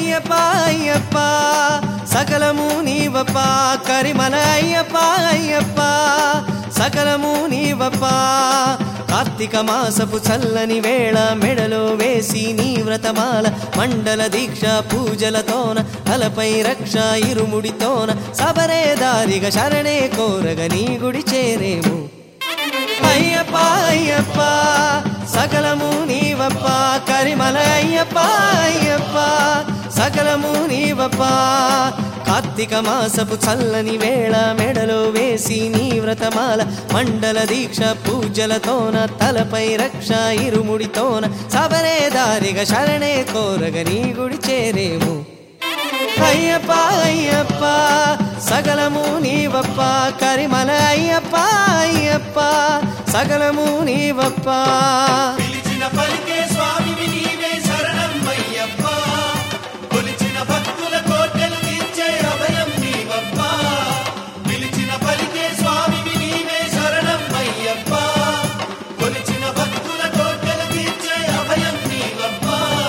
అయ్యప్ప అయ్యప్ప సకలము నీవప్ప కరిమల అయ్యప్ప అయ్యప్ప సకలము నీవప్ప కార్తీక మాసపు చల్లని వేళ మెడలో వేసి నీ వ్రతమాల మండల దీక్ష పూజలతోన తలపై రక్ష ఇరుముడితోన సబరే దారిగా శరణే కోరగ నీ గుడి చేరేము అయ్యప్ప అయ్యప్ప సకలము నీవప్ప కరిమల అయ్యప్ప అయ్యప్ప సకలము నీవప్ప కార్తీక మాసపు చల్లని వేళ మెడలో వేసి నీ వ్రతమాల మండల దీక్ష పూజలతోన తలపై రక్ష ఇరుముడితోన సబరే దారిగా శరణే కోరగ నీ గుడి చేరేము అయ్యప్ప అయ్యప్ప సకలము నీవప్ప కరిమల అయ్యప్ప అయ్యప్ప సకలము నీవప్ప పిలిచిన పలికే స్వామివి నీవే శరణం అయ్యప్ప కొలిచిన భక్తుల కోటెలు తీర్చే అభయం నీవప్ప పిలిచిన పలికే స్వామివి నీవే శరణం అయ్యప్ప కొలిచిన భక్తుల కోటెలు తీర్చే అభయం నీవప్ప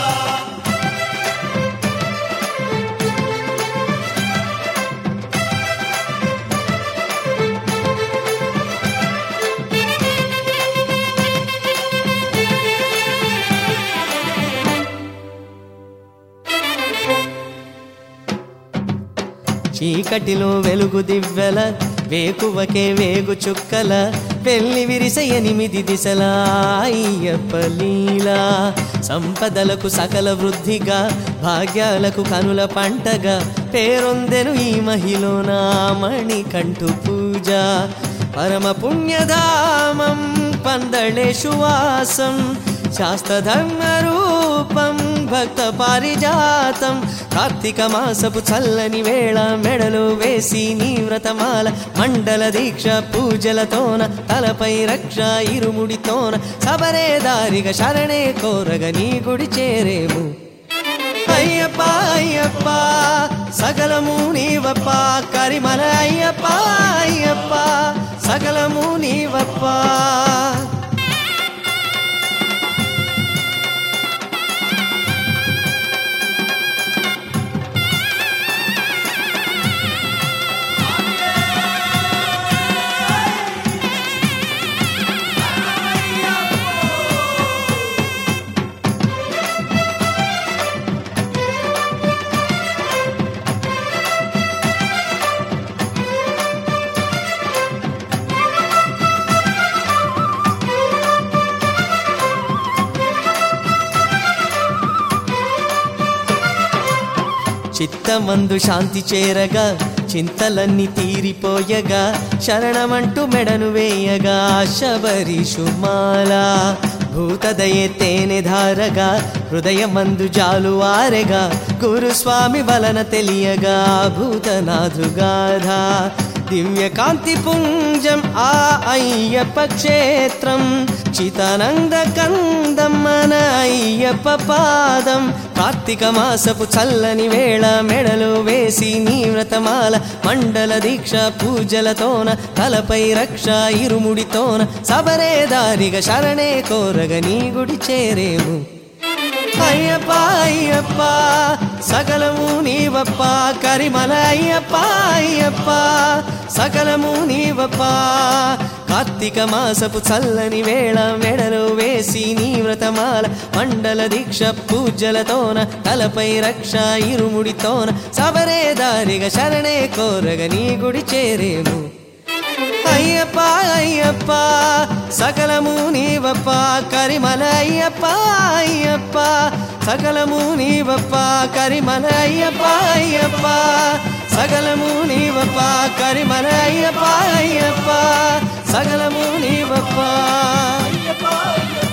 చీకటిలో వెలుగు దివ్వెల వేకువకే వేగు చుక్కల పెళ్లి విరిస ఎనిమిది దిశల అయ్యప్ప లీలా సంపదలకు సకల వృద్ధిగా భాగ్యాలకు కనుల పంటగా పేరొందెను ఈ మహిళన మణికంఠు పూజ పరమ పుణ్యధామం పందళేషు వాసం శాస్త్రధర్మ రూపం భక్త పారిజాతం కార్తీక మాసపు చల్లని వేళ మెడలో వేసి నీ వ్రతమాల మండల దీక్ష పూజలతోన తలపై రక్ష ఇరుముడితోన సబరే దారిగా శరణే కోరగ నీ గుడి చేరేము అయ్యప్ప అయ్యప్ప సకలము నీవప్ప కరిమల అయ్యప్ప అయ్యప్ప సకలము నీవప్ప చిత్తమందు శాంతి చేరగా చింతలన్నీ తీరిపోయగా శరణమంటూ మెడను వేయగా శబరిషుమాల భూతదయే తేనె ధారగా హృదయమందు జాలు వారెగా గురుస్వామి వలన తెలియగా భూతనాథుగాధ దివ్య కాంతి పుంజం ఆ అయ్యప్ప క్షేత్రం చితానంద కందం మన అయ్యప్ప పాదం కార్తీక మాసపు చల్లని వేళ మెడలో వేసి నీ వ్రతమాల మండల దీక్ష పూజలతోన తలపై రక్ష ఇరుముడితోన సబరే దారిగా శరణే కోరగ నీ గుడి చేరేము అయ్యప్ప అయ్యప్ప సకలము నీవప్ప కరిమల అయ్యప్ప అయ్యప్ప సకలము నీవప్ప కార్తీక మాసపు చల్లని వేళ మెడలో వేసి నీ వ్రతమాల మండల దీక్ష పూజలతోన తలపై రక్ష ఇరుముడితోన సబరే దారిగా శరణే కోరగ నీ గుడి చేరేము అయ్యప్ప అయ్యప్ప సకలము నీవప్ప కరిమల అయ్యప్ప అయ్యప్ప సకలము నీవప్ప కరిమల అయ్యప్ప అయ్యప్ప సకలము నీవప్ప కరిమల అయ్యప్ప అయ్యప్ప సకలము నీవప్ప అయ్యప్ప అయ్యప్ప